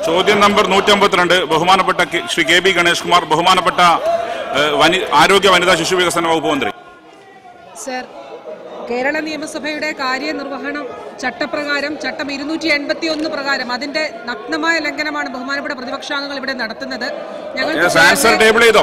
ചോദ്യം നമ്പർ നൂറ്റി അമ്പത്തിരണ്ട് ബഹുമാനപ്പെട്ട K- Shri K B Ganesh Kumar ബഹുമാനപ്പെട്ട ഏഹ്, വനി ആരോഗ്യ വനിതാ ശിശു വികസന വകുപ്പ് മന്ത്രി സർ കേരള നിയമസഭയുടെ കാര്യനിർവഹണം ചട്ടപ്രകാരം ചട്ടം ഇരുന്നൂറ്റി എൺപത്തി ഒന്ന് പ്രകാരം അതിന്റെ നഗ്നമായ ലംഘനമാണ് ബഹുമാനപ്പെട്ട പ്രതിപക്ഷാംഗങ്ങൾ ഇവിടെ നടത്തുന്നത് യെസ് ആൻസർ ടേബിൾ ചെയ്തോ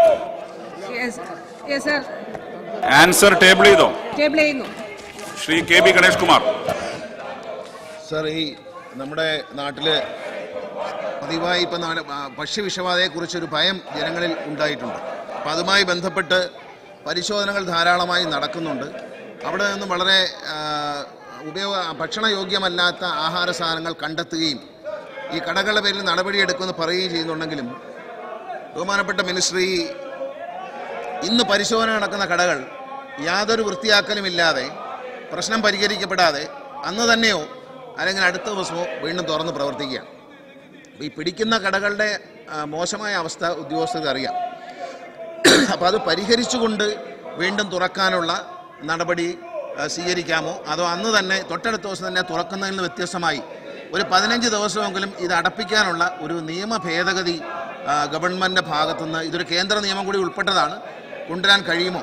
സർ ആൻസർ ടേബിൾ ചെയ്തോ ടേബിൾ ചെയ്യുന്നു Shri K B Ganesh Kumar sir ഈ നമ്മുടെ നാട്ടില് പതിവായി ഇപ്പം ഭക്ഷ്യവിഷബാധയെക്കുറിച്ചൊരു ഭയം ജനങ്ങളിൽ ഉണ്ടായിട്ടുണ്ട് അപ്പം അതുമായി ബന്ധപ്പെട്ട് പരിശോധനകൾ ധാരാളമായി നടക്കുന്നുണ്ട് അവിടെ നിന്ന് വളരെ ആ, ഉപയോഗ ഭക്ഷണയോഗ്യമല്ലാത്ത ആഹാര സാധനങ്ങൾ കണ്ടെത്തുകയും ഈ കടകളുടെ പേരിൽ നടപടിയെടുക്കുമെന്ന് പറയുകയും ചെയ്യുന്നുണ്ടെങ്കിലും ബഹുമാനപ്പെട്ട മിനിസ്ട്രി ഇന്ന് പരിശോധന നടക്കുന്ന കടകൾ യാതൊരു വൃത്തിയാക്കലുമില്ലാതെ പ്രശ്നം പരിഹരിക്കപ്പെടാതെ അന്ന് തന്നെയോ അല്ലെങ്കിൽ അടുത്ത ദിവസമോ വീണ്ടും തുറന്ന് പ്രവർത്തിക്കുകയാണ് അപ്പോൾ ഈ പിടിക്കുന്ന കടകളുടെ ആ, മോശമായ അവസ്ഥ ഉദ്യോഗസ്ഥർക്ക് അറിയാം അപ്പോൾ അത് പരിഹരിച്ചുകൊണ്ട് വീണ്ടും തുറക്കാനുള്ള നടപടി ആ, സ്വീകരിക്കാമോ അതോ അന്ന് തന്നെ തൊട്ടടുത്ത ദിവസം തന്നെ തുറക്കുന്നതിൽ നിന്ന് വ്യത്യസ്തമായി ഒരു പതിനഞ്ച് ദിവസമെങ്കിലും ഇത് അടപ്പിക്കാനുള്ള ഒരു നിയമ ഭേദഗതി ആ, ഗവൺമെൻറ്റിൻ്റെ ഭാഗത്തുനിന്ന് ഇതൊരു കേന്ദ്ര നിയമം കൂടി ഉൾപ്പെട്ടതാണ് കൊണ്ടുവരാൻ കഴിയുമോ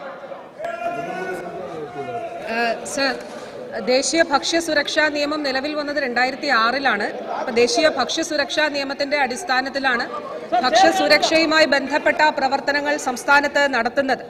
സർ ദേശീയ ഭക്ഷ്യ സുരക്ഷാ നിയമം നിലവിൽ വന്നത് രണ്ടായിരത്തി ആറിലാണ് അപ്പൊ ദേശീയ ഭക്ഷ്യ സുരക്ഷാ നിയമത്തിന്റെ അടിസ്ഥാനത്തിലാണ് ഭക്ഷ്യ സുരക്ഷയുമായി ബന്ധപ്പെട്ട പ്രവർത്തനങ്ങൾ സംസ്ഥാനത്ത് നടത്തുന്നത്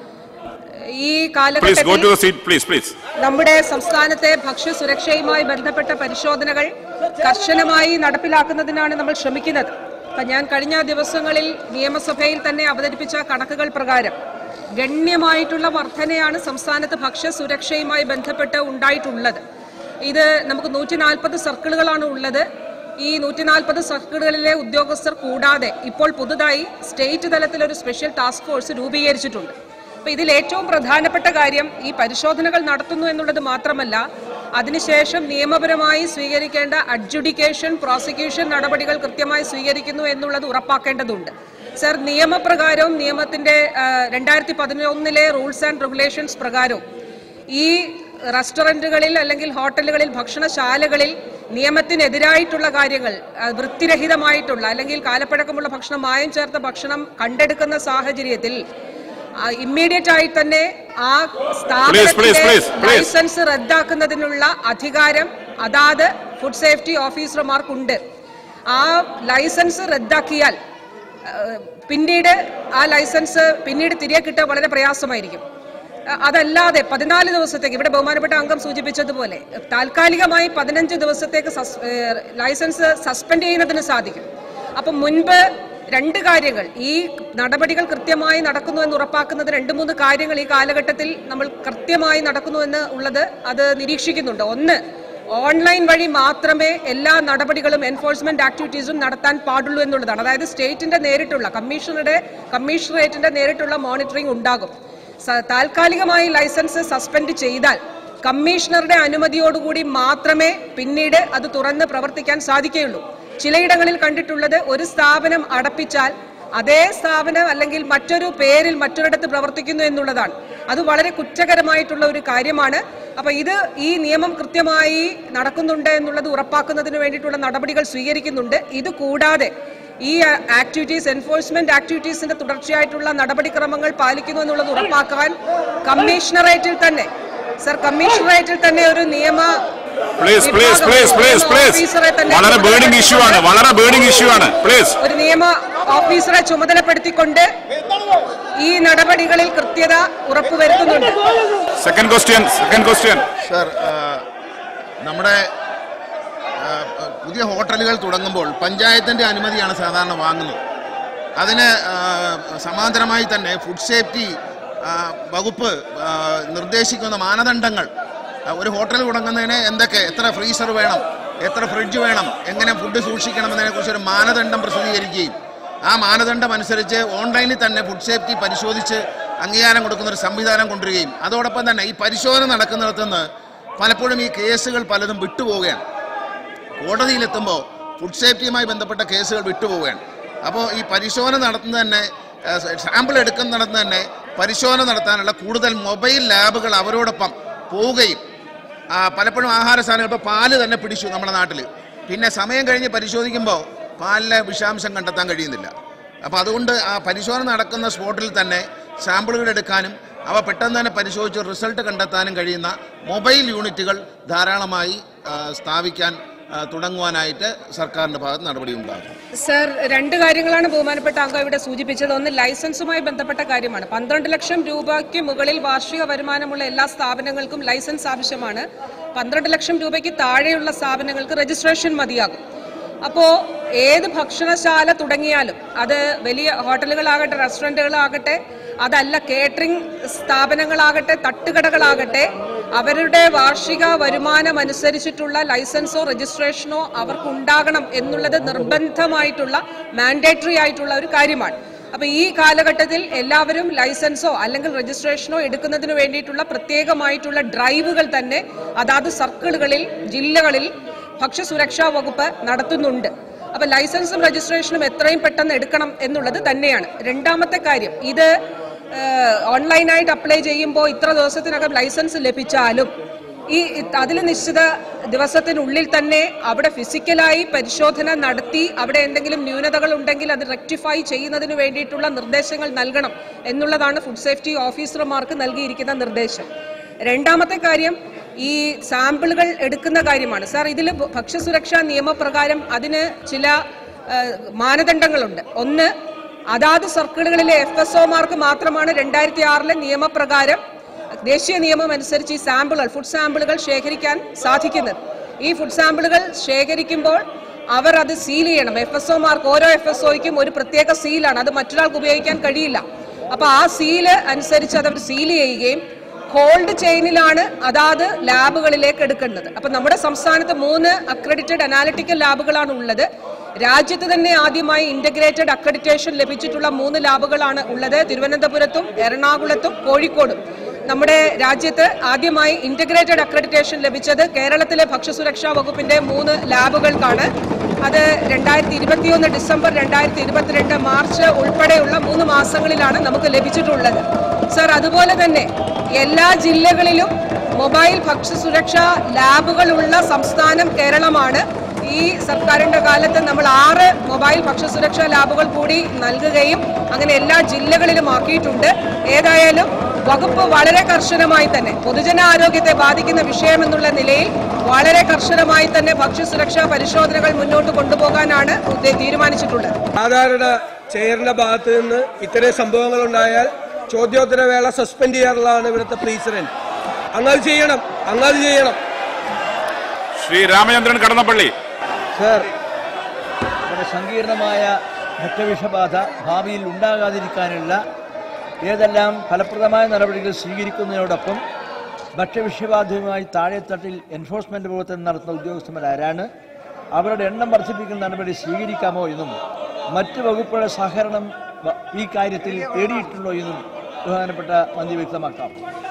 ഈ പ്ലീസ് ഗോ ടു കാലഘട്ടത്തിൽ ദ സീറ്റ് പ്ലീസ് പ്ലീസ് നമ്മുടെ സംസ്ഥാനത്തെ ഭക്ഷ്യ സുരക്ഷയുമായി ബന്ധപ്പെട്ട പരിശോധനകൾ കർശനമായി നടപ്പിലാക്കുന്നതിനാണ് നമ്മൾ ശ്രമിക്കുന്നത് അപ്പൊ ഞാൻ കഴിഞ്ഞ ദിവസങ്ങളിൽ നിയമസഭയിൽ തന്നെ അവതരിപ്പിച്ച കണക്കുകൾ പ്രകാരം ഗണ്യമായിട്ടുള്ള വർധനയാണ് സംസ്ഥാനത്ത് ഭക്ഷ്യ സുരക്ഷയുമായി ബന്ധപ്പെട്ട് ഉണ്ടായിട്ടുള്ളത് ഇത് നമുക്ക് നൂറ്റി നാൽപ്പത് സർക്കിളുകളാണ് ഉള്ളത് ഈ നൂറ്റി നാൽപ്പത് സർക്കിളുകളിലെ ഉദ്യോഗസ്ഥർ കൂടാതെ ഇപ്പോൾ പുതുതായി സ്റ്റേറ്റ് തലത്തിൽ ഒരു സ്പെഷ്യൽ ടാസ്ക് ഫോഴ്സ് രൂപീകരിച്ചിട്ടുണ്ട് അപ്പൊ ഇതിൽ ഏറ്റവും പ്രധാനപ്പെട്ട കാര്യം ഈ പരിശോധനകൾ നടത്തുന്നു എന്നുള്ളത് മാത്രമല്ല അതിനുശേഷം നിയമപരമായി സ്വീകരിക്കേണ്ട അഡ്ജുഡിക്കേഷൻ പ്രോസിക്യൂഷൻ നടപടികൾ കൃത്യമായി സ്വീകരിക്കുന്നു എന്നുള്ളത് ഉറപ്പാക്കേണ്ടതുണ്ട് സർ നിയമപ്രകാരവും നിയമത്തിന്റെ രണ്ടായിരത്തി പതിനൊന്നിലെ റൂൾസ് ആൻഡ് റെഗുലേഷൻസ് പ്രകാരവും ഈ റെസ്റ്റോറൻറ്റുകളിൽ അല്ലെങ്കിൽ ഹോട്ടലുകളിൽ ഭക്ഷണശാലകളിൽ നിയമത്തിനെതിരായിട്ടുള്ള കാര്യങ്ങൾ ആ, വൃത്തിരഹിതമായിട്ടുള്ള അല്ലെങ്കിൽ കാലപ്പഴക്കമുള്ള ഭക്ഷണം മായം ചേർത്ത ഭക്ഷണം കണ്ടെടുക്കുന്ന സാഹചര്യത്തിൽ ഇമ്മീഡിയറ്റ് ആയി തന്നെ ആ please, സ്ഥാപനത്തിന്റെ please, please. ലൈസൻസ് റദ്ദാക്കുന്നതിനുള്ള അധികാരം അതാത് ഫുഡ് സേഫ്റ്റി ഓഫീസർമാർക്കുണ്ട് ആ ലൈസൻസ് റദ്ദാക്കിയാൽ ഏഹ്, പിന്നീട് ആ ലൈസൻസ് പിന്നീട് തിരികെ കിട്ടുക വളരെ പ്രയാസമായിരിക്കും അഹ് അതല്ലാതെ പതിനാല് ദിവസത്തേക്ക് ഇവിടെ ബഹുമാനപ്പെട്ട അംഗം സൂചിപ്പിച്ചതുപോലെ താൽക്കാലികമായി പതിനഞ്ച് ദിവസത്തേക്ക് സസ്- ഏഹ്, ലൈസൻസ് സസ്പെൻഡ് ചെയ്യുന്നതിന് സാധിക്കും അപ്പം മുൻപ് രണ്ട് കാര്യങ്ങൾ ഈ നടപടികൾ കൃത്യമായി നടക്കുന്നു എന്ന് ഉറപ്പാക്കുന്നത് രണ്ട് മൂന്ന് കാര്യങ്ങൾ ഈ കാലഘട്ടത്തിൽ നമ്മൾ കൃത്യമായി നടക്കുന്നു എന്ന് ഉള്ളത് അത് നിരീക്ഷിക്കുന്നുണ്ട് ഒന്ന് ഓൺലൈൻ വഴി മാത്രമേ എല്ലാ നടപടികളും എൻഫോഴ്സ്മെന്റ് ആക്ടിവിറ്റീസും നടത്താൻ പാടുള്ളൂ എന്നുള്ളതാണ് അതായത് സ്റ്റേറ്റിന്റെ നേരിട്ടുള്ള കമ്മീഷണറുടെ കമ്മീഷണറേറ്റിന്റെ നേരിട്ടുള്ള മോണിറ്ററിംഗ് ഉണ്ടാകും സ- താൽക്കാലികമായി ലൈസൻസ് സസ്പെൻഡ് ചെയ്താൽ കമ്മീഷണറുടെ അനുമതിയോടുകൂടി മാത്രമേ പിന്നീട് അത് തുറന്ന് പ്രവർത്തിക്കാൻ സാധിക്കുകയുള്ളൂ ചിലയിടങ്ങളിൽ കണ്ടിട്ടുള്ളത് ഒരു സ്ഥാപനം അടപ്പിച്ചാൽ അതേ സ്ഥാപനം അല്ലെങ്കിൽ മറ്റൊരു പേരിൽ മറ്റൊരിടത്ത് പ്രവർത്തിക്കുന്നു എന്നുള്ളതാണ് അത് വളരെ കുറ്റകരമായിട്ടുള്ള ഒരു കാര്യമാണ് അപ്പൊ ഇത് ഈ നിയമം കൃത്യമായി നടക്കുന്നുണ്ട് എന്നുള്ളത് ഉറപ്പാക്കുന്നതിന് വേണ്ടിയിട്ടുള്ള നടപടികൾ സ്വീകരിക്കുന്നുണ്ട് ഇത് കൂടാതെ ഈ ആക്ടിവിറ്റീസ് എൻഫോഴ്സ്മെന്റ് ആക്ടിവിറ്റീസിന്റെ തുടർച്ചയായിട്ടുള്ള നടപടിക്രമങ്ങൾ പാലിക്കുന്നു എന്നുള്ളത് ഉറപ്പാക്കാൻ കമ്മീഷണറേറ്റിൽ തന്നെ സർ കമ്മീഷണറേറ്റിൽ തന്നെ ഒരു നിയമ പ്ലീസ് പ്ലീസ് വിഭാഗം, പ്ലീസ് പ്ലീസ് നിയമ പ്ലീസ് ഓഫീസറെ തന്നെ വളരെ ബേണിംഗ് ഇഷ്യൂ ആണ് വളരെ ബേണിംഗ് ഇഷ്യൂ ആണ് പ്ലീസ് ഒരു നിയമ ഓഫീസറെ ചുമതലപ്പെടുത്തിക്കൊണ്ട് ഈ നടപടികളിൽ കൃത്യത ഉറപ്പുവരുത്തുന്നുണ്ട് second question second question sir ആ, നമ്മുടെ ആ, പുതിയ ഹോട്ടലുകൾ തുടങ്ങുമ്പോൾ പഞ്ചായത്തിൻ്റെ അനുമതിയാണ് സാധാരണ വാങ്ങുന്നത് അതിന് ആ, സമാന്തരമായി തന്നെ ഫുഡ് സേഫ്റ്റി ആ, വകുപ്പ് ആ, നിർദ്ദേശിക്കുന്ന മാനദണ്ഡങ്ങൾ ആ, ഒരു ഹോട്ടൽ തുടങ്ങുന്നതിന് എന്തൊക്കെ എത്ര ഫ്രീസർ വേണം എത്ര ഫ്രിഡ്ജ് വേണം എങ്ങനെ ഫുഡ് സൂക്ഷിക്കണം എന്നതിനെക്കുറിച്ച് ഒരു മാനദണ്ഡം പ്രസിദ്ധീകരിക്കുകയും ആ മാനദണ്ഡം അനുസരിച്ച് ഓൺലൈനിൽ തന്നെ ഫുഡ് സേഫ്റ്റി പരിശോധിച്ച് അംഗീകാരം കൊടുക്കുന്ന ഒരു സംവിധാനം കൊണ്ടുവരികയും അതോടൊപ്പം തന്നെ ഈ പരിശോധന നടക്കുന്നിടത്തുനിന്ന് പലപ്പോഴും ഈ കേസുകൾ പലതും വിട്ടുപോവുകയാണ് കോടതിയിലെത്തുമ്പോൾ ഫുഡ് സേഫ്റ്റിയുമായി ബന്ധപ്പെട്ട കേസുകൾ വിട്ടുപോവുകയാണ് അപ്പോൾ ഈ പരിശോധന നടത്തുന്നത് തന്നെ സാമ്പിൾ എടുക്കുന്നിടത്ത് തന്നെ പരിശോധന നടത്താനുള്ള കൂടുതൽ മൊബൈൽ ലാബുകൾ അവരോടൊപ്പം പോവുകയും ആ, പലപ്പോഴും ആഹാര സാധനങ്ങൾ ഇപ്പോൾ പാല് തന്നെ പിടിച്ചു നമ്മുടെ നാട്ടിൽ പിന്നെ സമയം കഴിഞ്ഞ് പരിശോധിക്കുമ്പോൾ പാലിലെ വിഷാംശം കണ്ടെത്താൻ കഴിയുന്നില്ല അപ്പോൾ അതുകൊണ്ട് ആ പരിശോധന നടക്കുന്ന സ്പോട്ടിൽ തന്നെ സാമ്പിളുകൾ എടുക്കാനും അവ പെട്ടെന്ന് തന്നെ പരിശോധിച്ച് റിസൾട്ട് കണ്ടെത്താനും കഴിയുന്ന മൊബൈൽ യൂണിറ്റുകൾ ധാരാളമായി ആ, സ്ഥാപിക്കാൻ ആ, തുടങ്ങുവാനായിട്ട് സർക്കാരിൻ്റെ ഭാഗത്ത് നടപടി ഉണ്ടാകും സർ രണ്ട് കാര്യങ്ങളാണ് ബഹുമാനപ്പെട്ട അംഗം ഇവിടെ സൂചിപ്പിച്ചത് ഒന്ന് ലൈസൻസുമായി ബന്ധപ്പെട്ട കാര്യമാണ് പന്ത്രണ്ട് ലക്ഷം രൂപയ്ക്ക് മുകളിൽ വാർഷിക വരുമാനമുള്ള എല്ലാ സ്ഥാപനങ്ങൾക്കും ലൈസൻസ് ആവശ്യമാണ് പന്ത്രണ്ട് ലക്ഷം രൂപയ്ക്ക് താഴെയുള്ള സ്ഥാപനങ്ങൾക്ക് രജിസ്ട്രേഷൻ മതിയാകും അപ്പോൾ ഏത് ഭക്ഷണശാല തുടങ്ങിയാലും അത് വലിയ ഹോട്ടലുകളാകട്ടെ റെസ്റ്റോറൻറ്റുകളാകട്ടെ അതല്ല കേറ്ററിംഗ് സ്ഥാപനങ്ങളാകട്ടെ തട്ടുകടകളാകട്ടെ അവരുടെ വാർഷിക വരുമാനം അനുസരിച്ചിട്ടുള്ള ലൈസൻസോ രജിസ്ട്രേഷനോ അവർക്ക് ഉണ്ടാകണം എന്നുള്ളത് നിർബന്ധമായിട്ടുള്ള മാൻഡേറ്ററി ആയിട്ടുള്ള ഒരു കാര്യമാണ് അപ്പൊ ഈ കാലഘട്ടത്തിൽ എല്ലാവരും ലൈസൻസോ അല്ലെങ്കിൽ രജിസ്ട്രേഷനോ എടുക്കുന്നതിന് വേണ്ടിയിട്ടുള്ള പ്രത്യേകമായിട്ടുള്ള ഡ്രൈവുകൾ തന്നെ അതാത് സർക്കിളുകളിൽ ജില്ലകളിൽ ഭക്ഷ്യസുരക്ഷാ വകുപ്പ് നടത്തുന്നുണ്ട് അപ്പൊ ലൈസൻസും രജിസ്ട്രേഷനും എത്രയും പെട്ടെന്ന് എടുക്കണം എന്നുള്ളത് തന്നെയാണ് രണ്ടാമത്തെ കാര്യം ഇത് ഏഹ്, ഓൺലൈനായിട്ട് അപ്ലൈ ചെയ്യുമ്പോൾ ഇത്ര ദിവസത്തിനകം ലൈസൻസ് ലഭിച്ചാലും ഈ അതിൽ നിശ്ചിത ദിവസത്തിനുള്ളിൽ തന്നെ അവിടെ ഫിസിക്കലായി പരിശോധന നടത്തി അവിടെ എന്തെങ്കിലും ന്യൂനതകൾ ഉണ്ടെങ്കിൽ അത് റെക്ടിഫൈ ചെയ്യുന്നതിന് വേണ്ടിയിട്ടുള്ള നിർദ്ദേശങ്ങൾ നൽകണം എന്നുള്ളതാണ് ഫുഡ് സേഫ്റ്റി ഓഫീസർമാർക്ക് നൽകിയിരിക്കുന്ന നിർദ്ദേശം രണ്ടാമത്തെ കാര്യം ഈ സാമ്പിളുകൾ എടുക്കുന്ന കാര്യമാണ് സാർ ഇതിൽ ഭക്ഷ്യസുരക്ഷാ നിയമപ്രകാരം അതിന് ചില ഏഹ്, മാനദണ്ഡങ്ങളുണ്ട് ഒന്ന് അതാത് സർക്കിളുകളിലെ എഫ് എസ് ഒമാർക്ക് മാത്രമാണ് രണ്ടായിരത്തി ആറിലെ നിയമപ്രകാരം ദേശീയ നിയമം അനുസരിച്ച് ഈ സാമ്പിളുകൾ ഫുഡ് സാമ്പിളുകൾ ശേഖരിക്കാൻ സാധിക്കുന്നത് ഈ ഫുഡ് സാമ്പിളുകൾ ശേഖരിക്കുമ്പോൾ അവർ അത് സീൽ ചെയ്യണം എഫ് എസ് ഒമാർക്ക് ഓരോ എഫ് എസ് ഒയ്ക്കും ഒരു പ്രത്യേക സീലാണ് അത് മറ്റൊരാൾക്ക് ഉപയോഗിക്കാൻ കഴിയില്ല അപ്പൊ ആ സീല് അനുസരിച്ച് അത് അവർ സീൽ ചെയ്യുകയും കോൾഡ് ചെയിനിലാണ് അതാത് ലാബുകളിലേക്ക് എടുക്കുന്നത് അപ്പൊ നമ്മുടെ സംസ്ഥാനത്ത് മൂന്ന് അക്രഡിറ്റഡ് അനാലിറ്റിക്കൽ ലാബുകളാണ് ഉള്ളത് രാജ്യത്ത് തന്നെ ആദ്യമായി ഇന്റഗ്രേറ്റഡ് അക്രഡിറ്റേഷൻ ലഭിച്ചിട്ടുള്ള മൂന്ന് ലാബുകളാണ് ഉള്ളത് തിരുവനന്തപുരത്തും എറണാകുളത്തും കോഴിക്കോടും നമ്മുടെ രാജ്യത്ത് ആദ്യമായി ഇന്റഗ്രേറ്റഡ് അക്രഡിറ്റേഷൻ ലഭിച്ചത് കേരളത്തിലെ ഭക്ഷ്യസുരക്ഷാ വകുപ്പിന്റെ മൂന്ന് ലാബുകൾക്കാണ് അത് രണ്ടായിരത്തി ഇരുപത്തിയൊന്ന് ഡിസംബർ രണ്ടായിരത്തി ഇരുപത്തിരണ്ട് മാർച്ച് ഉൾപ്പെടെയുള്ള മൂന്ന് മാസങ്ങളിലാണ് നമുക്ക് ലഭിച്ചിട്ടുള്ളത് സർ അതുപോലെ തന്നെ എല്ലാ ജില്ലകളിലും മൊബൈൽ ഭക്ഷ്യസുരക്ഷാ ലാബുകളുള്ള സംസ്ഥാനം കേരളമാണ് ഈ സർക്കാരിന്റെ കാലത്ത് നമ്മൾ ആറ് മൊബൈൽ ഭക്ഷ്യസുരക്ഷാ ലാബുകൾ കൂടി നൽകുകയും അങ്ങനെ എല്ലാ ജില്ലകളിലും ആക്കിയിട്ടുണ്ട് ഏതായാലും വകുപ്പ് വളരെ കർശനമായി തന്നെ പൊതുജനാരോഗ്യത്തെ ബാധിക്കുന്ന വിഷയം എന്നുള്ള നിലയിൽ വളരെ കർശനമായി തന്നെ ഭക്ഷ്യസുരക്ഷാ പരിശോധനകൾ മുന്നോട്ട് കൊണ്ടുപോകാനാണ് ഉദ്ദേ- തീരുമാനിച്ചിട്ടുള്ളത് സാധാരണ ചെയറിന്റെ ഭാഗത്ത് നിന്ന് ഇത്തരം സംഭവങ്ങൾ ഉണ്ടായാൽ ചോദ്യോത്തര വേള സസ്പെൻഡ് ചെയ്യാറുള്ളതാണ് ഇവിടുത്തെ പ്രസിഡന്റ് അങ്ങനെ ചെയ്യണം അങ്ങനെ ചെയ്യണം ശ്രീ രാമചന്ദ്രൻ കടന്നപ്പള്ളി സർ ഇവിടെ സങ്കീർണമായ ഭക്ഷ്യവിഷബാധ ഭാവിയിൽ ഉണ്ടാകാതിരിക്കാനുള്ള ഏതെല്ലാം ഫലപ്രദമായ നടപടികൾ സ്വീകരിക്കുന്നതിനോടൊപ്പം ഭക്ഷ്യവിഷബാധയുമായി താഴെത്തട്ടിൽ എൻഫോഴ്സ്മെന്റ് പ്രവർത്തനം നടത്തുന്ന ഉദ്യോഗസ്ഥന്മാരാരാണ് അവരുടെ എണ്ണം വർദ്ധിപ്പിക്കുന്ന നടപടി സ്വീകരിക്കാമോ എന്നും മറ്റ് വകുപ്പുകളുടെ സഹകരണം വ- ഈ കാര്യത്തിൽ തേടിയിട്ടുണ്ടോ എന്നും ബഹുമാനപ്പെട്ട മന്ത്രി വ്യക്തമാക്കാം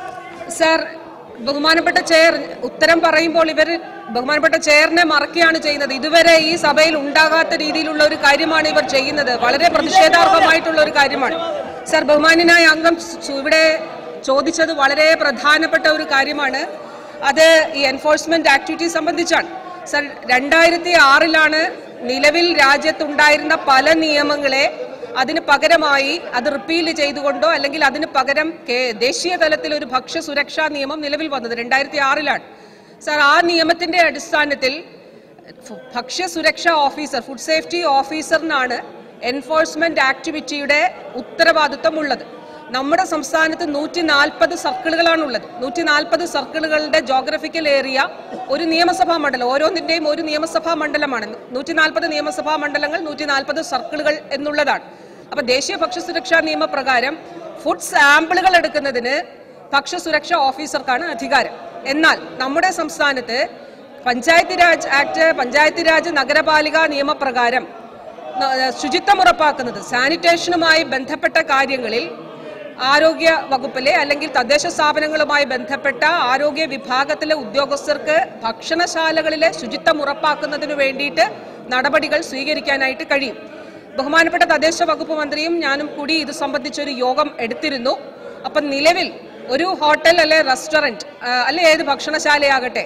സർ ബഹുമാനപ്പെട്ട ചെയർ ഉത്തരം പറയുമ്പോൾ ഇവർ ബഹുമാനപ്പെട്ട ചെയറിനെ മറക്കുകയാണ് ചെയ്യുന്നത് ഇതുവരെ ഈ സഭയിൽ ഉണ്ടാകാത്ത രീതിയിലുള്ള ഒരു കാര്യമാണ് ഇവർ ചെയ്യുന്നത് വളരെ പ്രതിഷേധാർഹമായിട്ടുള്ള ഒരു കാര്യമാണ് സർ ബഹുമാന്യനായ അംഗം സു- ഇവിടെ ചോദിച്ചത് വളരെ പ്രധാനപ്പെട്ട ഒരു കാര്യമാണ് അത് ഈ എൻഫോഴ്സ്മെന്റ് ആക്ടിവിറ്റി സംബന്ധിച്ചാണ് സർ രണ്ടായിരത്തി ആറിലാണ് നിലവിൽ രാജ്യത്തുണ്ടായിരുന്ന പല നിയമങ്ങളെ അതിന് പകരമായി അത് റിപ്പീൽ ചെയ്തുകൊണ്ടോ അല്ലെങ്കിൽ അതിന് പകരം കേ- ദേശീയ തലത്തിൽ ഒരു ഭക്ഷ്യ സുരക്ഷാ നിയമം നിലവിൽ വന്നത് രണ്ടായിരത്തി ആറിലാണ് സാർ ആ നിയമത്തിന്റെ അടിസ്ഥാനത്തിൽ ഫു- ഭക്ഷ്യ സുരക്ഷാ ഓഫീസർ ഫുഡ് സേഫ്റ്റി ഓഫീസറിനാണ് എൻഫോഴ്സ്മെന്റ് ആക്ടിവിറ്റിയുടെ ഉത്തരവാദിത്വം ഉള്ളത് നമ്മുടെ സംസ്ഥാനത്ത് നൂറ്റി നാൽപ്പത് സർക്കിളുകളാണുള്ളത് നൂറ്റി നാൽപ്പത് സർക്കിളുകളുടെ ജോഗ്രഫിക്കൽ ഏരിയ ഒരു നിയമസഭാ മണ്ഡലം ഓരോന്നിന്റെയും ഒരു നിയമസഭാ മണ്ഡലമാണ് നൂറ്റി നാൽപ്പത് നിയമസഭാ മണ്ഡലങ്ങൾ നൂറ്റി നാൽപ്പത് സർക്കിളുകൾ എന്നുള്ളതാണ് അപ്പൊ ദേശീയ ഭക്ഷ്യസുരക്ഷാ നിയമപ്രകാരം ഫുഡ് സാമ്പിളുകൾ എടുക്കുന്നതിന് ഭക്ഷ്യസുരക്ഷാ ഓഫീസർക്കാണ് അധികാരം എന്നാൽ നമ്മുടെ സംസ്ഥാനത്ത് പഞ്ചായത്ത് രാജ് ആക്ട് പഞ്ചായത്ത് രാജ് നഗരപാലിക നിയമപ്രകാരം ന- ശുചിത്വം ഉറപ്പാക്കുന്നത് സാനിറ്റേഷനുമായി ബന്ധപ്പെട്ട കാര്യങ്ങളിൽ ആരോഗ്യ വകുപ്പിലെ അല്ലെങ്കിൽ തദ്ദേശ സ്ഥാപനങ്ങളുമായി ബന്ധപ്പെട്ട ആരോഗ്യ വിഭാഗത്തിലെ ഉദ്യോഗസ്ഥർക്ക് ഭക്ഷണശാലകളിലെ ശുചിത്വം ഉറപ്പാക്കുന്നതിന് വേണ്ടിയിട്ട് നടപടികൾ സ്വീകരിക്കാനായിട്ട് കഴിയും ബഹുമാനപ്പെട്ട തദ്ദേശ വകുപ്പ് മന്ത്രിയും ഞാനും കൂടി ഇത് സംബന്ധിച്ചൊരു യോഗം എടുത്തിരുന്നു അപ്പം നിലവിൽ ഒരു ഹോട്ടൽ അല്ലെ റെസ്റ്റോറൻറ്റ് അല്ലെ ഏത് ഭക്ഷണശാലയാകട്ടെ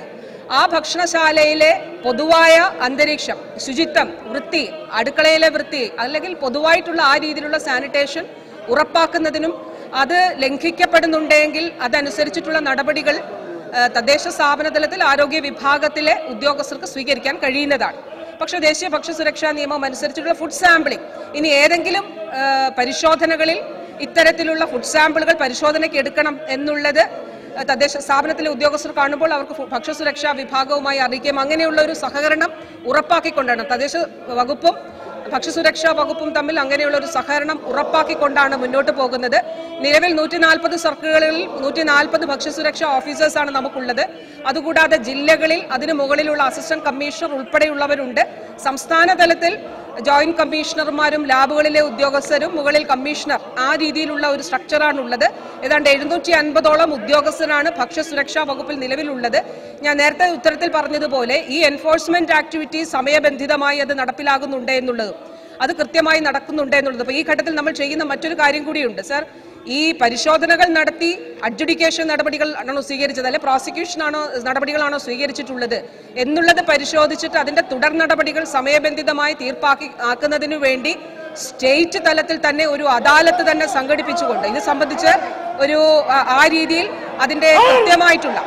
ആ ഭക്ഷണശാലയിലെ പൊതുവായ അന്തരീക്ഷം ശുചിത്വം വൃത്തി അടുക്കളയിലെ വൃത്തി അല്ലെങ്കിൽ പൊതുവായിട്ടുള്ള ആ രീതിയിലുള്ള സാനിറ്റേഷൻ ഉറപ്പാക്കുന്നതിനും അത് ലംഘിക്കപ്പെടുന്നുണ്ടെങ്കിൽ അതനുസരിച്ചിട്ടുള്ള നടപടികൾ ആ, തദ്ദേശ സ്ഥാപന തലത്തിൽ ആരോഗ്യ വിഭാഗത്തിലെ ഉദ്യോഗസ്ഥർക്ക് സ്വീകരിക്കാൻ കഴിയുന്നതാണ് പക്ഷേ ദേശീയ ഭക്ഷ്യസുരക്ഷാ നിയമം അനുസരിച്ചിട്ടുള്ള ഫുഡ് സാമ്പിളിംഗ് ഇനി ഏതെങ്കിലും ആ, പരിശോധനകളിൽ ഇത്തരത്തിലുള്ള ഫുഡ് സാമ്പിളുകൾ പരിശോധനയ്ക്ക് എടുക്കണം എന്നുള്ളത് ആ, തദ്ദേശ സ്ഥാപനത്തിലെ ഉദ്യോഗസ്ഥർ കാണുമ്പോൾ അവർക്ക് ഫു- ഭക്ഷ്യസുരക്ഷാ വിഭാഗവുമായി അറിയിക്കുകയും അങ്ങനെയുള്ള ഒരു സഹകരണം ഉറപ്പാക്കിക്കൊണ്ടാണ് തദ്ദേശ വകുപ്പും ഭക്ഷ്യസുരക്ഷാ വകുപ്പും തമ്മിൽ അങ്ങനെയുള്ള ഒരു സഹകരണം ഉറപ്പാക്കിക്കൊണ്ടാണ് മുന്നോട്ട് പോകുന്നത് നിലവിൽ നൂറ്റി നാൽപ്പത് സർക്കിളുകളിൽ നൂറ്റി നാൽപ്പത് ഭക്ഷ്യസുരക്ഷാ ഓഫീസേഴ്സാണ് നമുക്കുള്ളത് അതുകൂടാതെ ജില്ലകളിൽ അതിന് മുകളിലുള്ള അസിസ്റ്റന്റ് കമ്മീഷണർ ഉൾപ്പെടെയുള്ളവരുണ്ട് സംസ്ഥാന തലത്തിൽ ജോയിന്റ് കമ്മീഷണർമാരും ലാബുകളിലെ ഉദ്യോഗസ്ഥരും മുകളിൽ കമ്മീഷണർ ആ രീതിയിലുള്ള ഒരു സ്ട്രക്ചറാണ് ഉള്ളത് ഏതാണ്ട് എഴുന്നൂറ്റി അൻപതോളം ഉദ്യോഗസ്ഥരാണ് ഭക്ഷ്യസുരക്ഷാ വകുപ്പിൽ നിലവിലുള്ളത് ഞാൻ നേരത്തെ ഉത്തരത്തിൽ പറഞ്ഞതുപോലെ ഈ എൻഫോഴ്സ്മെന്റ് ആക്ടിവിറ്റി സമയബന്ധിതമായി അത് നടപ്പിലാകുന്നുണ്ട് എന്നുള്ളത് അത് കൃത്യമായി നടക്കുന്നുണ്ട് എന്നുള്ളത് അപ്പോൾ ഈ ഘട്ടത്തിൽ നമ്മൾ ചെയ്യുന്ന മറ്റൊരു കാര്യം കൂടിയുണ്ട് സർ ഈ പരിശോധനകൾ നടത്തി അഡ്ജുഡിക്കേഷൻ നടപടികൾ ആണോ സ്വീകരിച്ചത് അല്ലെ പ്രോസിക്യൂഷൻ ആണോ നടപടികളാണോ സ്വീകരിച്ചിട്ടുള്ളത് എന്നുള്ളത് പരിശോധിച്ചിട്ട് അതിന്റെ തുടർ നടപടികൾ സമയബന്ധിതമായി തീർപ്പാക്കി ആക്കുന്നതിനു വേണ്ടി സ്റ്റേറ്റ് തലത്തിൽ തന്നെ ഒരു അദാലത്ത് തന്നെ സംഘടിപ്പിച്ചുകൊണ്ട് ഇത് സംബന്ധിച്ച് ഒരു ആ, ആ രീതിയിൽ അതിന്റെ കൃത്യമായിട്ടുള്ള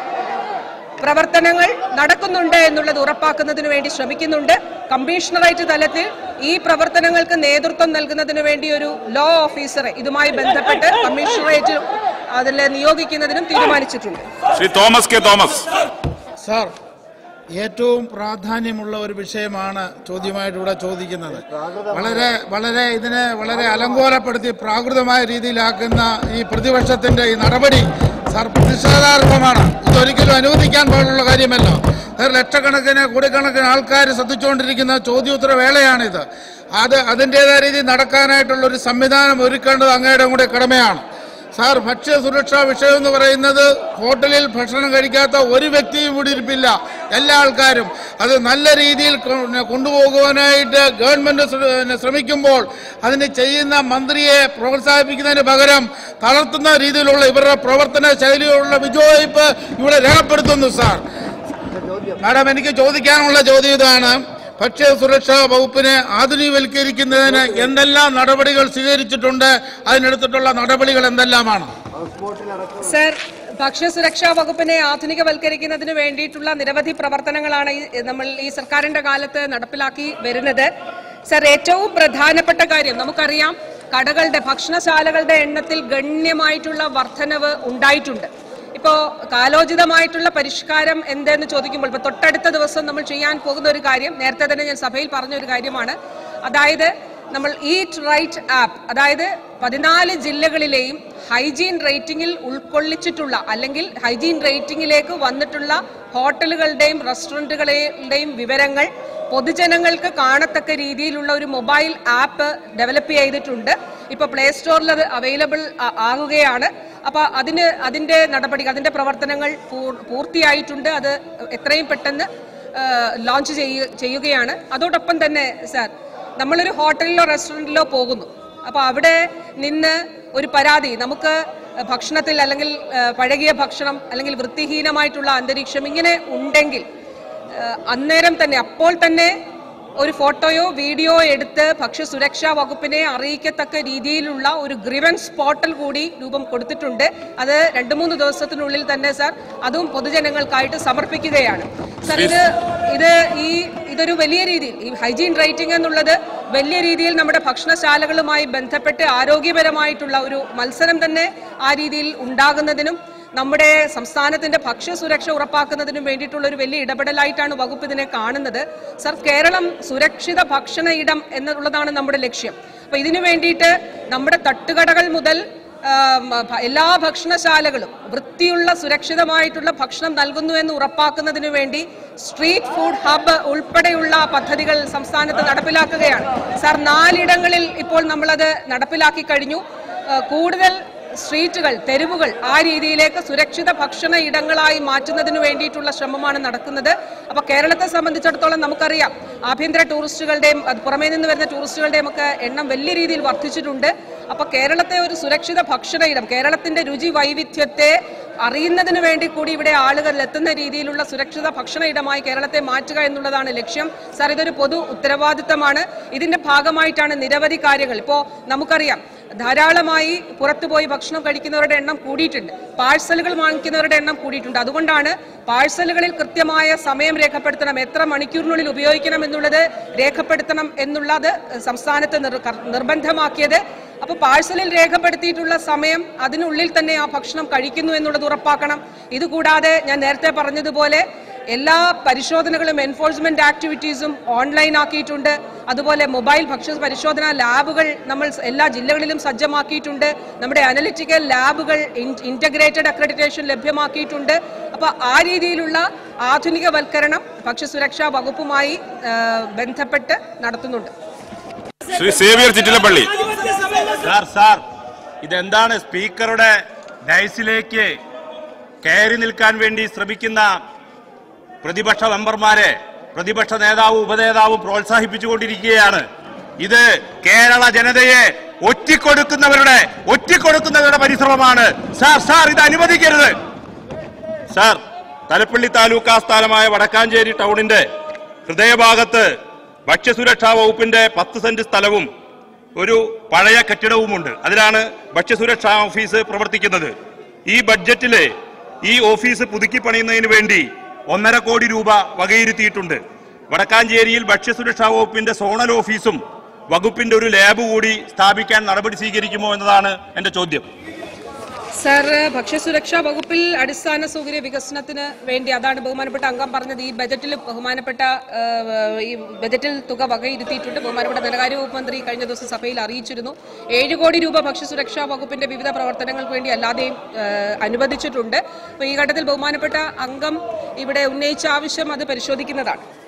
പ്രവർത്തനങ്ങൾ നടക്കുന്നുണ്ട് എന്നുള്ളത് ഉറപ്പാക്കുന്നതിന് വേണ്ടി ശ്രമിക്കുന്നുണ്ട് കമ്മീഷണറേറ്റ് തലത്തിൽ ഈ പ്രവർത്തനങ്ങൾക്ക് നേതൃത്വം നൽകുന്നതിന് വേണ്ടി ഒരു ലോ ഓഫീസറെ ഇതുമായി ബന്ധപ്പെട്ട് കമ്മീഷണറേറ്റ് അതിൽ നിയോഗിക്കുന്നതിനും തീരുമാനിച്ചിട്ടുണ്ട് ശ്രീ തോമസ് കെ തോമസ് സാർ ഏറ്റവും പ്രാധാന്യമുള്ള ഒരു വിഷയമാണ് ചോദ്യമായിട്ട് ഇവിടെ ചോദിക്കുന്നത് വളരെ വളരെ ഇതിനെ വളരെ അലങ്കോലപ്പെടുത്തി പ്രാകൃതമായ രീതിയിലാക്കുന്ന ഈ പ്രതിപക്ഷത്തിന്റെ ഈ നടപടി സാർ പ്രതിഷേധാർഹമാണ് ഇതൊരിക്കലും അനുവദിക്കാൻ പാടുള്ള കാര്യമല്ല സാർ ലക്ഷക്കണക്കിന് കോടിക്കണക്കിന് ആൾക്കാർ ശ്രദ്ധിച്ചുകൊണ്ടിരിക്കുന്ന ചോദ്യോത്തര വേളയാണിത് അത് അതിൻ്റെതായ രീതിയിൽ നടക്കാനായിട്ടുള്ള ഒരു സംവിധാനം ഒരുക്കേണ്ടത് അങ്ങയുടെ കൂടെ കടമയാണ് സാർ ഭക്ഷ്യ സുരക്ഷാ വിഷയം എന്ന് പറയുന്നത് ഹോട്ടലിൽ ഭക്ഷണം കഴിക്കാത്ത ഒരു വ്യക്തിയും ഇവിടെ ഇരിപ്പില്ല എല്ലാ ആൾക്കാരും അത് നല്ല രീതിയിൽ കൊ- കൊണ്ടുപോകുവാനായിട്ട് ഗവൺമെന്റ് ശ്ര- ശ്രമിക്കുമ്പോൾ അതിന് ചെയ്യുന്ന മന്ത്രിയെ പ്രോത്സാഹിപ്പിക്കുന്നതിന് പകരം തളർത്തുന്ന രീതിയിലുള്ള ഇവരുടെ പ്രവർത്തന ശൈലിയുള്ള വിജയിപ്പ് ഇവിടെ രേഖപ്പെടുത്തുന്നു സാർ മാഡം എനിക്ക് ചോദിക്കാനുള്ള ചോദ്യം ഇതാണ് ഭക്ഷ്യ സുരക്ഷാ വകുപ്പിനെ ആധുനികവൽക്കരിക്കുന്നതിന് എന്തെല്ലാം നടപടികൾ സ്വീകരിച്ചിട്ടുണ്ട് അതിനെടുത്തിട്ടുള്ള നടപടികൾ എന്തെല്ലാമാണ് സർ ഭക്ഷ്യസുരക്ഷാ വകുപ്പിനെ ആധുനികവൽക്കരിക്കുന്നതിന് വേണ്ടിയിട്ടുള്ള നിരവധി പ്രവർത്തനങ്ങളാണ് ഈ നമ്മൾ ഈ സർക്കാരിന്റെ കാലത്ത് നടപ്പിലാക്കി വരുന്നത് സർ ഏറ്റവും പ്രധാനപ്പെട്ട കാര്യം നമുക്കറിയാം കടകളുടെ ഭക്ഷണശാലകളുടെ എണ്ണത്തിൽ ഗണ്യമായിട്ടുള്ള വർധനവ് ഉണ്ടായിട്ടുണ്ട് ഇപ്പോ കാലോചിതമായിട്ടുള്ള പരിഷ്കാരം എന്തെന്ന് ചോദിക്കുമ്പോൾ ഇപ്പൊ തൊട്ടടുത്ത ദിവസം നമ്മൾ ചെയ്യാൻ പോകുന്ന ഒരു കാര്യം നേരത്തെ തന്നെ ഞാൻ സഭയിൽ പറഞ്ഞ ഒരു കാര്യമാണ് അതായത് നമ്മൾ ഈറ്റ് റൈറ്റ് ആപ്പ് അതായത് പതിനാല് ജില്ലകളിലെയും ഹൈജീൻ റേറ്റിംഗിൽ ഉൾക്കൊള്ളിച്ചിട്ടുള്ള അല്ലെങ്കിൽ ഹൈജീൻ റേറ്റിംഗിലേക്ക് വന്നിട്ടുള്ള ഹോട്ടലുകളുടെയും റെസ്റ്റോറൻറ്റുകളുടെയും വിവരങ്ങൾ പൊതുജനങ്ങൾക്ക് കാണത്തക്ക രീതിയിലുള്ള ഒരു മൊബൈൽ ആപ്പ് ഡെവലപ്പ് ചെയ്തിട്ടുണ്ട് ഇപ്പോൾ പ്ലേ സ്റ്റോറിൽ അത് അവൈലബിൾ ആകുകയാണ് അപ്പോൾ അതിന് അതിൻ്റെ നടപടികൾ അതിൻ്റെ പ്രവർത്തനങ്ങൾ പൂർ- പൂർത്തിയായിട്ടുണ്ട് അത് എത്രയും പെട്ടെന്ന് ലോഞ്ച് ചെയ്യുകയാണ് അതോടൊപ്പം തന്നെ സാർ നമ്മളൊരു ഹോട്ടലിലോ റെസ്റ്റോറൻറ്റിലോ പോകുന്നു അപ്പോൾ അവിടെ നിന്ന് ഒരു പരാതി നമുക്ക് ഭക്ഷണത്തിൽ അല്ലെങ്കിൽ ആ, പഴകിയ ഭക്ഷണം അല്ലെങ്കിൽ വൃത്തിഹീനമായിട്ടുള്ള അന്തരീക്ഷം ഇങ്ങനെ ഉണ്ടെങ്കിൽ ആ, അന്നേരം തന്നെ അപ്പോൾ തന്നെ ഒരു ഫോട്ടോയോ വീഡിയോ എടുത്ത് ഭക്ഷ്യസുരക്ഷാ വകുപ്പിനെ അറിയിക്കത്തക്ക രീതിയിലുള്ള ഒരു ഗ്രിവൻസ് പോർട്ടൽ കൂടി രൂപം കൊടുത്തിട്ടുണ്ട് അത് രണ്ട് മൂന്ന് ദിവസത്തിനുള്ളിൽ തന്നെ സാർ അതും പൊതുജനങ്ങൾക്കായിട്ട് സമർപ്പിക്കുകയാണ് സാർ ഇത് ഇത് ഈ ഇതൊരു വലിയ രീതിയിൽ ഈ ഹൈജീൻ റേറ്റിംഗ് എന്നുള്ളത് വലിയ രീതിയിൽ നമ്മുടെ ഭക്ഷണശാലകളുമായി ബന്ധപ്പെട്ട് ആരോഗ്യപരമായിട്ടുള്ള ഒരു മത്സരം തന്നെ ആ രീതിയിൽ ഉണ്ടാകുന്നതിനും നമ്മുടെ സംസ്ഥാനത്തിന്റെ ഭക്ഷ്യസുരക്ഷ ഉറപ്പാക്കുന്നതിനും വേണ്ടിയിട്ടുള്ള ഒരു വലിയ ഇടപെടലായിട്ടാണ് വകുപ്പ് ഇതിനെ കാണുന്നത് സർ കേരളം സുരക്ഷിത ഭക്ഷണ ഇടം എന്നുള്ളതാണ് നമ്മുടെ ലക്ഷ്യം അപ്പൊ ഇതിനു വേണ്ടിയിട്ട് നമ്മുടെ തട്ടുകടകൾ മുതൽ ആം, ഭ- എല്ലാ ഭക്ഷണശാലകളും വൃത്തിയുള്ള സുരക്ഷിതമായിട്ടുള്ള ഭക്ഷണം നൽകുന്നു എന്ന് ഉറപ്പാക്കുന്നതിനു വേണ്ടി സ്ട്രീറ്റ് ഫുഡ് ഹബ്ബ് ഉൾപ്പെടെയുള്ള പദ്ധതികൾ സംസ്ഥാനത്ത് നടപ്പിലാക്കുകയാണ് സാർ നാലിടങ്ങളിൽ ഇപ്പോൾ നമ്മളത് നടപ്പിലാക്കി കഴിഞ്ഞു ആ, കൂടുതൽ സ്ട്രീറ്റുകൾ തെരുവുകൾ ആ രീതിയിലേക്ക് സുരക്ഷിത ഭക്ഷണ ഇടങ്ങളായി മാറ്റുന്നതിന് വേണ്ടിയിട്ടുള്ള ശ്രമമാണ് നടക്കുന്നത് അപ്പൊ കേരളത്തെ സംബന്ധിച്ചിടത്തോളം നമുക്കറിയാം ആഭ്യന്തര ടൂറിസ്റ്റുകളുടെയും അത് പുറമേ നിന്ന് വരുന്ന ടൂറിസ്റ്റുകളുടെയും ഒക്കെ എണ്ണം വലിയ രീതിയിൽ വർദ്ധിച്ചിട്ടുണ്ട് അപ്പൊ കേരളത്തെ ഒരു സുരക്ഷിത ഭക്ഷണ ഇടം കേരളത്തിന്റെ രുചി വൈവിധ്യത്തെ അറിയുന്നതിന് വേണ്ടി കൂടി ഇവിടെ ആളുകൾ എത്തുന്ന രീതിയിലുള്ള സുരക്ഷിത ഭക്ഷണ ഇടമായി കേരളത്തെ മാറ്റുക എന്നുള്ളതാണ് ലക്ഷ്യം സാർ ഇതൊരു പൊതു ഉത്തരവാദിത്തമാണ് ഇതിന്റെ ഭാഗമായിട്ടാണ് നിരവധി കാര്യങ്ങൾ ഇപ്പോ നമുക്കറിയാം ധാരാളമായി പുറത്തുപോയി ഭക്ഷണം കഴിക്കുന്നവരുടെ എണ്ണം കൂടിയിട്ടുണ്ട് പാഴ്സലുകൾ വാങ്ങിക്കുന്നവരുടെ എണ്ണം കൂടിയിട്ടുണ്ട് അതുകൊണ്ടാണ് പാഴ്സലുകളിൽ കൃത്യമായ സമയം രേഖപ്പെടുത്തണം എത്ര മണിക്കൂറിനുള്ളിൽ ഉപയോഗിക്കണം എന്നുള്ളത് രേഖപ്പെടുത്തണം എന്നുള്ളത് സംസ്ഥാനത്ത് നിർ- കർ- നിർബന്ധമാക്കിയത് അപ്പോൾ പാഴ്സലിൽ രേഖപ്പെടുത്തിയിട്ടുള്ള സമയം അതിനുള്ളിൽ തന്നെ ആ ഭക്ഷണം കഴിക്കുന്നു എന്നുള്ളത് ഉറപ്പാക്കണം ഇതുകൂടാതെ ഞാൻ നേരത്തെ പറഞ്ഞതുപോലെ എല്ലാ പരിശോധനകളും എൻഫോഴ്സ്മെന്റ് ആക്ടിവിറ്റീസും ഓൺലൈൻ ആക്കിയിട്ടുണ്ട് അതുപോലെ മൊബൈൽ ഭക്ഷ്യ പരിശോധനാ ലാബുകൾ നമ്മൾ എല്ലാ ജില്ലകളിലും സജ്ജമാക്കിയിട്ടുണ്ട് നമ്മുടെ അനലിറ്റിക്കൽ ലാബുകൾ ഇന്റഗ്രേറ്റഡ് അക്രഡിറ്റേഷൻ ലഭ്യമാക്കിയിട്ടുണ്ട് അപ്പോൾ ആ രീതിയിലുള്ള ആധുനികവൽക്കരണം ഭക്ഷ്യസുരക്ഷാ വകുപ്പുമായി ആ, ബന്ധപ്പെട്ട് നടത്തുന്നുണ്ട് ശ്രീ സേവിയർ ചിറ്റിലപ്പള്ളി സാർ സാർ ഇതെന്താണ് സ്പീക്കറുടെ ഡയസിലേക്ക് കയറി നിൽക്കാൻ വേണ്ടി ശ്രമിക്കുന്ന പ്രതിപക്ഷ മെമ്പർമാരെ പ്രതിപക്ഷ നേതാവും ഉപനേതാവും പ്രോത്സാഹിപ്പിച്ചുകൊണ്ടിരിക്കുകയാണ് ഇത് കേരള ജനതയെ ഒറ്റിക്കൊടുക്കുന്നവരുടെ ഒറ്റിക്കൊടുക്കുന്നവരുടെ പരിശ്രമമാണ് സാർ സാർ ഇത് അനുവദിക്കരുത് സാർ തലപ്പള്ളി താലൂക്ക് ആസ്ഥാനമായ വടക്കാഞ്ചേരി ടൗണിന്റെ ഹൃദയഭാഗത്ത് ഭക്ഷ്യസുരക്ഷാ വകുപ്പിന്റെ പത്ത് സെന്റ് സ്ഥലവും ഒരു പഴയ കെട്ടിടവുമുണ്ട് അതിലാണ് ഭക്ഷ്യസുരക്ഷാ ഓഫീസ് പ്രവർത്തിക്കുന്നത് ഈ ബഡ്ജറ്റില് ഈ ഓഫീസ് പുതുക്കി പണിയുന്നതിന് വേണ്ടി ഒന്നര കോടി രൂപ വകയിരുത്തിയിട്ടുണ്ട് വടക്കാഞ്ചേരിയിൽ ഭക്ഷ്യസുരക്ഷാ വകുപ്പിന്റെ സോണൽ ഓഫീസും വകുപ്പിന്റെ ഒരു ലാബ് കൂടി സ്ഥാപിക്കാൻ നടപടി സ്വീകരിക്കുമോ എന്നതാണ് എന്റെ ചോദ്യം സർ ഭക്ഷ്യസുരക്ഷാ വകുപ്പിൽ അടിസ്ഥാന സൗകര്യ വികസനത്തിന് വേണ്ടി അതാണ് ബഹുമാനപ്പെട്ട അംഗം പറഞ്ഞത് ഈ ബജറ്റിൽ ബഹുമാനപ്പെട്ട ആ, ഈ ബജറ്റിൽ തുക വകയിരുത്തിയിട്ടുണ്ട് ബഹുമാനപ്പെട്ട ധനകാര്യ വകുപ്പ് മന്ത്രി കഴിഞ്ഞ ദിവസം സഭയിൽ അറിയിച്ചിരുന്നു ഏഴ് കോടി രൂപ ഭക്ഷ്യസുരക്ഷാ വകുപ്പിന്റെ വിവിധ പ്രവർത്തനങ്ങൾക്ക് വേണ്ടി അല്ലാതെയും ആ, അനുവദിച്ചിട്ടുണ്ട് അപ്പോൾ ഈ ഘട്ടത്തിൽ ബഹുമാനപ്പെട്ട അംഗം ഇവിടെ ഉന്നയിച്ച ആവശ്യം അത് പരിശോധിക്കുന്നതാണ്